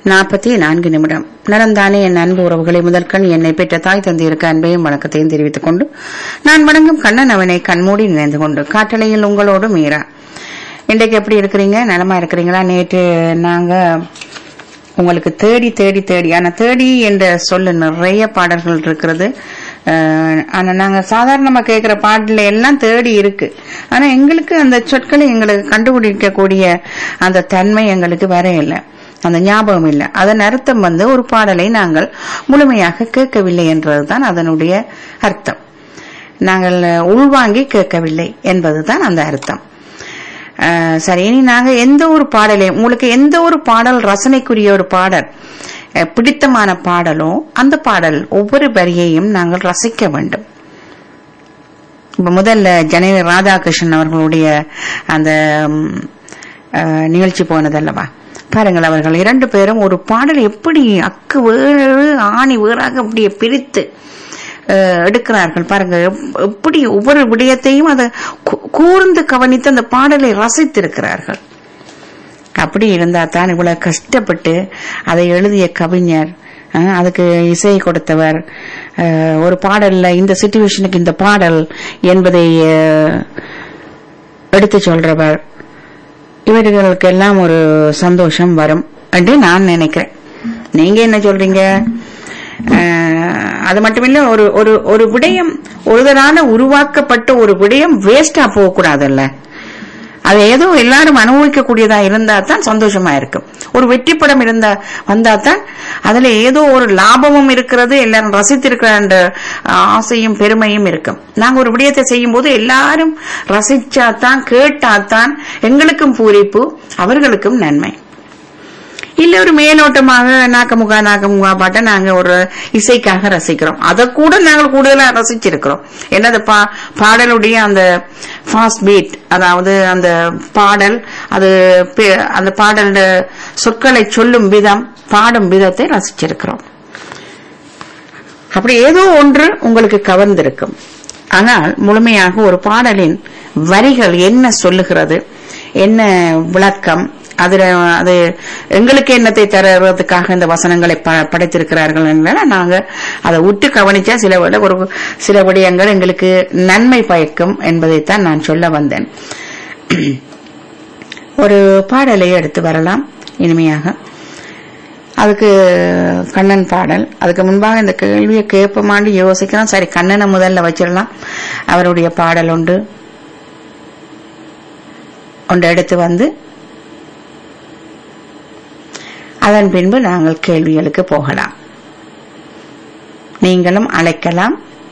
நாற்பத்தி நான்கு நிமிடம் நலந்தானே என் அன்பு உறவுகளை முதற்கண் என்னை பெற்ற தாய் தந்தையருக்கு அன்பையும் வணக்கத்தையும் தெரிவித்துக் கொண்டு நான் வணங்கும் கண்ணன் அவனை கண்மூடி நினைந்து கொண்டு காட்டளையில் உங்களோடு மீரா இன்றைக்கு எப்படி இருக்கிறீங்க நலமா இருக்கிறீங்களா நேற்று நாங்க உங்களுக்கு தேடி தேடி தேடி ஆனா தேடி என்ற சொல்லு நிறைய பாடல்கள் இருக்கிறது அஹ், ஆனா நாங்க சாதாரணமா கேட்கிற பாட்டுல எல்லாம் தேடி இருக்கு ஆனா எங்களுக்கு அந்த சொற்களை எங்களுக்கு கண்டுபிடிக்கக்கூடிய அந்த தன்மை எங்களுக்கு வர இல்லை அந்த ஞாபகம் இல்லை அதன் அர்த்தம் வந்து ஒரு பாடலை நாங்கள் முழுமையாக கேட்கவில்லை என்றதுதான் அதனுடைய அர்த்தம் நாங்கள் உள்வாங்கி கேட்கவில்லை என்பதுதான் அந்த அர்த்தம் அஹ் சரி இனி நாங்க எந்த ஒரு பாடலையும் உங்களுக்கு எந்த ஒரு பாடல் ரசனைக்குரிய ஒரு பாடல் அஹ் பிடித்தமான பாடலோ அந்த பாடல் ஒவ்வொரு வரியையும் நாங்கள் ரசிக்க வேண்டும் இப்ப முதல்ல ஜனனி ராதாகிருஷ்ணன் அவர்களுடைய அந்த ம், அஹ், நிகழ்ச்சி போனதல்லவா பாருங்கள் அவர்கள் இரண்டு பேரும் ஒரு பாடல் எப்படி அக்கு வேறு ஆணி வேறாக அப்படியே பிரித்து அஹ், எடுக்கிறார்கள் பாருங்க எப்- எப்படி ஒவ்வொரு விடயத்தையும் அதை கூ- கூர்ந்து கவனித்து அந்த பாடலை ரசித்திருக்கிறார்கள் அப்படி இருந்தா தான் இவ்வளவு கஷ்டப்பட்டு அதை எழுதிய கவிஞர் அஹ், அதுக்கு இசை கொடுத்தவர் அஹ், ஒரு பாடல்ல இந்த சிச்சுவேஷனுக்கு இந்த பாடல் என்பதை அஹ், எடுத்து சொல்றவர் இவர்களுக்கெல்லாம் ஒரு சந்தோஷம் வரும் என்று நான் நினைக்கிறேன் நீங்க என்ன சொல்றீங்க அஹ், அது மட்டுமில்ல ஒரு ஒரு ஒரு விடயம் ஒருதரான உருவாக்கப்பட்ட ஒரு விடயம் வேஸ்டா போக கூடாதுல்ல அது ஏதோ எல்லாரும் அனுபவிக்கக்கூடியதா இருந்தா தான் சந்தோஷமா இருக்கும் ஒரு வெற்றி படம் இருந்தா வந்தா தான் அதுல ஏதோ ஒரு லாபமும் இருக்கிறது எல்லாரும் ரசித்திருக்கிற அந்த ஆசையும் பெருமையும் இருக்கும் நாங்க ஒரு விடயத்தை செய்யும் போது எல்லாரும் ரசிச்சாதான் கேட்டாதான் எங்களுக்கும் பூரிப்பு அவர்களுக்கும் நன்மை இல்ல ஒரு மேலோட்டமாக நாக்கமுகா நாக்கமுகா பாட்டை நாங்க ஒரு இசைக்காக ரசிக்கிறோம் அதை கூட நாங்கள் கூடுதலா ரசிச்சிருக்கிறோம் என்னது பா பாடலுடைய அந்த ஃபாஸ்ட் பீட் அதாவது அந்த பாடல் அது பே- அந்த பாடல் சொற்களை சொல்லும் விதம் பாடும் விதத்தை ரசிச்சிருக்கிறோம் அப்படி ஏதோ ஒன்று உங்களுக்கு கவர்ந்திருக்கும் ஆனால் முழுமையாக ஒரு பாடலின் வரிகள் என்ன சொல்லுகிறது என்ன விளக்கம் அதுல அது எங்களுக்கு என்னத்தை தருவதற்காக இந்த வசனங்களை ப- படைத்திருக்கிறார்கள் என்றால் நாங்க அதை உற்று கவனிச்சா சில விட ஒரு சில விடயங்கள் எங்களுக்கு நன்மை பயக்கும் என்பதைத்தான் நான் சொல்ல வந்தேன் ஒரு பாடலை எடுத்து வரலாம் இனிமையாக அதுக்கு கண்ணன் பாடல் அதுக்கு முன்பாக இந்த கேள்வியை கேட்போமான்னு யோசிக்கலாம் சரி கண்ணனை முதல்ல வச்சிடலாம் அவருடைய பாடல் உண்டு ஒன்று எடுத்து வந்து அதன் பின்பு நாங்கள் கேள்விகளுக்கு போகலாம் நீங்களும் அழைக்கலாம்